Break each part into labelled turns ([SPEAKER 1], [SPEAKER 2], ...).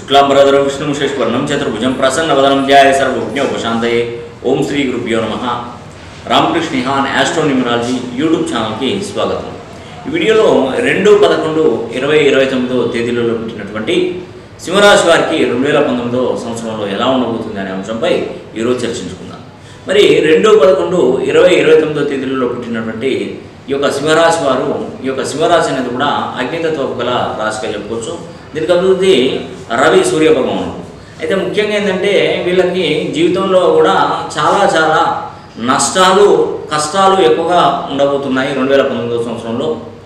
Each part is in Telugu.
[SPEAKER 1] శుక్లాంబరధరం విష్ణు శేష్వర్ణం చతుర్భుజం ప్రసన్నవదనం ధ్యాయ సర్వజ్ఞ ఉపశాంతయే ఓం శ్రీ గురుభ్యో నమ రామకృష్ణ హాన్ ఆస్ట్రో న్యూమరాలజీ యూట్యూబ్ ఛానల్కి స్వాగతం ఈ వీడియోలో రెండు పదకొండు ఇరవై ఇరవై తొమ్మిదో తేదీలలో పుట్టినటువంటి సింహరాశి వారికి రెండు వేల పంతొమ్మిదో సంవత్సరంలో ఎలా ఉండబోతుంది అనే అంశంపై ఈరోజు చర్చించుకుందాం మరి రెండు పదకొండు ఇరవై ఇరవై తొమ్మిదో తేదీలలో పుట్టినటువంటి ఈ యొక్క సింహరాశి వారు ఈ యొక్క సింహరాశి అనేది కూడా అగ్నితత్వపు గల రాశిగా చెప్పుకోవచ్చు దీనికి అభివృద్ధి రవి సూర్య భగవానుడు అయితే ముఖ్యంగా ఏంటంటే వీళ్ళకి జీవితంలో కూడా చాలా చాలా నష్టాలు కష్టాలు ఎక్కువగా ఉండబోతున్నాయి రెండు వేల పంతొమ్మిదో సంవత్సరంలో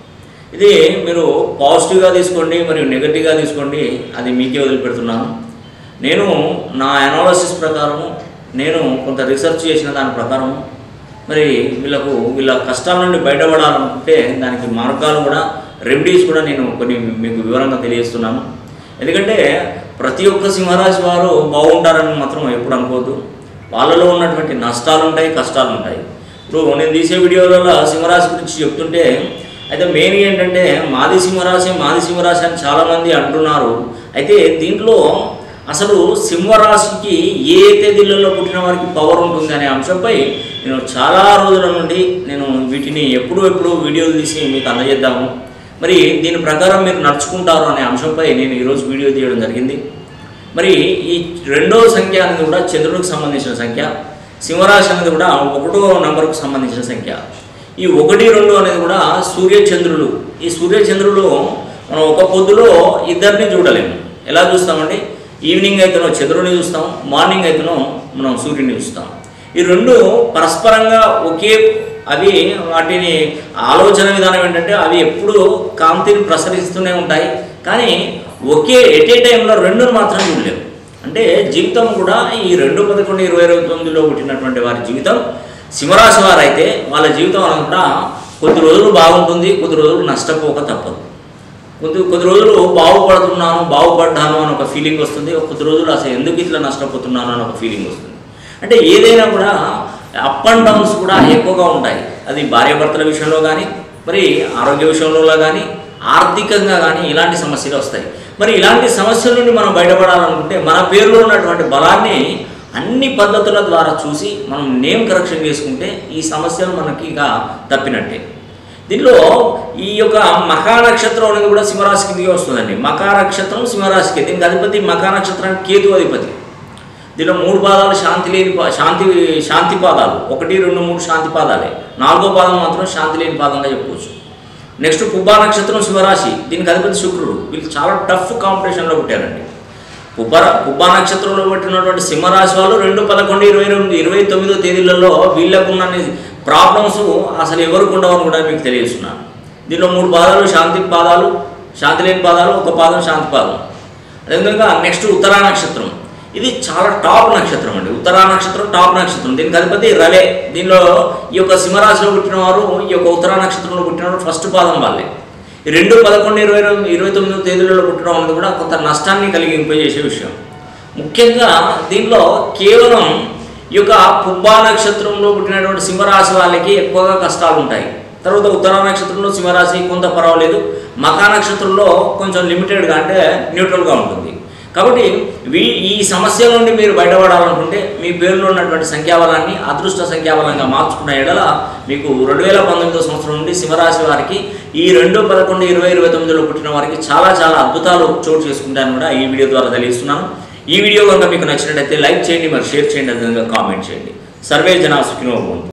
[SPEAKER 1] ఇది మీరు పాజిటివ్గా తీసుకోండి మరియు నెగటివ్గా తీసుకోండి అది మీకే వదిలిపెడుతున్నాను నేను నా అనాలసిస్ ప్రకారము నేను కొంత రీసెర్చ్ చేసిన దాని ప్రకారం మరి వీళ్ళకు వీళ్ళ కష్టాల నుండి బయటపడాలనుకుంటే దానికి మార్గాలు కూడా రెమెడీస్ కూడా నేను కొన్ని మీకు వివరంగా తెలియజేస్తున్నాను ఎందుకంటే ప్రతి ఒక్క సింహరాశి వారు బాగుంటారని మాత్రం ఎప్పుడు అనుకోవద్దు వాళ్ళలో ఉన్నటువంటి నష్టాలు ఉంటాయి కష్టాలు ఉంటాయి ఇప్పుడు నేను తీసే వీడియోలలో సింహరాశి గురించి చెప్తుంటే అయితే మెయిన్ ఏంటంటే మాది సింహరాశి మాది సింహరాశి అని చాలామంది అంటున్నారు అయితే దీంట్లో అసలు సింహరాశికి ఏ తేదీలలో పుట్టిన వారికి పవర్ ఉంటుంది అనే అంశంపై నేను చాలా రోజుల నుండి నేను వీటిని ఎప్పుడు ఎప్పుడు వీడియోలు తీసి మీకు అందజేద్దాము మరి దీని ప్రకారం మీరు నడుచుకుంటారు అనే అంశంపై నేను ఈరోజు వీడియో తీయడం జరిగింది మరి ఈ రెండో సంఖ్య అనేది కూడా చంద్రుడికి సంబంధించిన సంఖ్య సింహరాశి అనేది కూడా ఒకటో నంబర్కు సంబంధించిన సంఖ్య ఈ ఒకటి రెండు అనేది కూడా సూర్య చంద్రులు ఈ సూర్య చంద్రులు మనం ఒక పొద్దులో ఇద్దరిని చూడలేము ఎలా చూస్తామండి ఈవినింగ్ అయితేనో చంద్రుడిని చూస్తాం మార్నింగ్ అయితేనో మనం సూర్యుడిని చూస్తాం ఈ రెండు పరస్పరంగా ఒకే అవి వాటిని ఆలోచన విధానం ఏంటంటే అవి ఎప్పుడు కాంతిని ప్రసరిస్తూనే ఉంటాయి కానీ ఒకే ఎట్ ఏ టైంలో రెండును మాత్రం చూడలేము అంటే జీవితం కూడా ఈ రెండు పదకొండు ఇరవై ఇరవై తొమ్మిదిలో పుట్టినటువంటి వారి జీవితం సింహరాశి వారైతే వాళ్ళ జీవితం అంతా కొద్ది రోజులు బాగుంటుంది కొద్ది రోజులు నష్టపోక తప్పదు కొద్ది కొద్ది రోజులు బాగుపడుతున్నాను బాగుపడ్డాను అని ఒక ఫీలింగ్ వస్తుంది కొద్ది రోజులు అసలు ఎందుకు ఇట్లా నష్టపోతున్నాను అని ఒక ఫీలింగ్ వస్తుంది అంటే ఏదైనా కూడా అప్ అండ్ డౌన్స్ కూడా ఎక్కువగా ఉంటాయి అది భార్యాభర్తల విషయంలో కానీ మరి ఆరోగ్య విషయంలో కానీ ఆర్థికంగా కానీ ఇలాంటి సమస్యలు వస్తాయి మరి ఇలాంటి సమస్యల నుండి మనం బయటపడాలనుకుంటే మన పేరులో ఉన్నటువంటి బలాన్ని అన్ని పద్ధతుల ద్వారా చూసి మనం నేమ్ కరెక్షన్ చేసుకుంటే ఈ సమస్యలు మనకి ఇక తప్పినట్టే దీనిలో ఈ యొక్క మకా నక్షత్రం అనేది కూడా సింహరాశి కిందకి వస్తుందండి మకా నక్షత్రం సింహరాశికి దీనికి అధిపతి మకా నక్షత్రానికి కేతు అధిపతి దీనిలో మూడు పాదాలు శాంతి లేని పా- శాంతి శాంతి పాదాలు ఒకటి రెండు మూడు శాంతి పాదాలే నాలుగో పాదం మాత్రం శాంతి లేని పాదంగా చెప్పుకోవచ్చు నెక్స్ట్ పుబ్బా నక్షత్రం శివరాశి దీనికి అధిపతి శుక్రుడు వీళ్ళు చాలా టఫ్ కాంపిటీషన్లో పుట్టారండి పుబ్బ పుబ్బా నక్షత్రంలో పుట్టినటువంటి సింహరాశి వాళ్ళు రెండు పదకొండు ఇరవై రెండు ఇరవై తొమ్మిదో తేదీలలో వీళ్ళకున్న ప్రాబ్లమ్స్ అసలు ఎవరికి ఉండవని కూడా మీకు తెలియజేస్తున్నాను దీనిలో మూడు పాదాలు శాంతి పాదాలు శాంతి లేని పాదాలు ఒక పాదం శాంతి పాదం అదేవిధంగా నెక్స్ట్ ఉత్తరా నక్షత్రం ఇది చాలా టాప్ నక్షత్రం అండి ఉత్తరా నక్షత్రం టాప్ నక్షత్రం దీనికి అధిపతి రవే దీనిలో ఈ యొక్క సింహరాశిలో పుట్టిన వారు ఈ యొక్క ఉత్తరా నక్షత్రంలో పుట్టిన వారు ఫస్ట్ పాదం వాళ్ళే ఈ రెండు పదకొండు ఇరవై రెండు ఇరవై తొమ్మిదో తేదీలలో పుట్టడం అనేది కూడా కొంత నష్టాన్ని కలిగింపజేసే విషయం ముఖ్యంగా దీనిలో కేవలం ఈ యొక్క పుబ్బా నక్షత్రంలో పుట్టినటువంటి సింహరాశి వాళ్ళకి ఎక్కువగా కష్టాలు ఉంటాయి తర్వాత ఉత్తర నక్షత్రంలో సింహరాశి కొంత పర్వాలేదు మకా నక్షత్రంలో కొంచెం లిమిటెడ్గా అంటే న్యూట్రల్గా ఉంటుంది కాబట్టి వీ ఈ సమస్యల నుండి మీరు బయటపడాలనుకుంటే మీ పేరులో ఉన్నటువంటి సంఖ్యాబలాన్ని అదృష్ట సంఖ్యాబలంగా మార్చుకున్న ఎడల మీకు రెండు వేల పంతొమ్మిదో సంవత్సరం నుండి సింహరాశి వారికి ఈ రెండు పదకొండు ఇరవై ఇరవై తొమ్మిదిలో పుట్టిన వారికి చాలా చాలా అద్భుతాలు చోటు చేసుకుంటాను కూడా ఈ వీడియో ద్వారా తెలియజేస్తున్నాను ఈ వీడియో కనుక మీకు నచ్చినట్లయితే లైక్ చేయండి మరి షేర్ చేయండి అదేవిధంగా కామెంట్ చేయండి సర్వే జనా సుఖినో భవంతు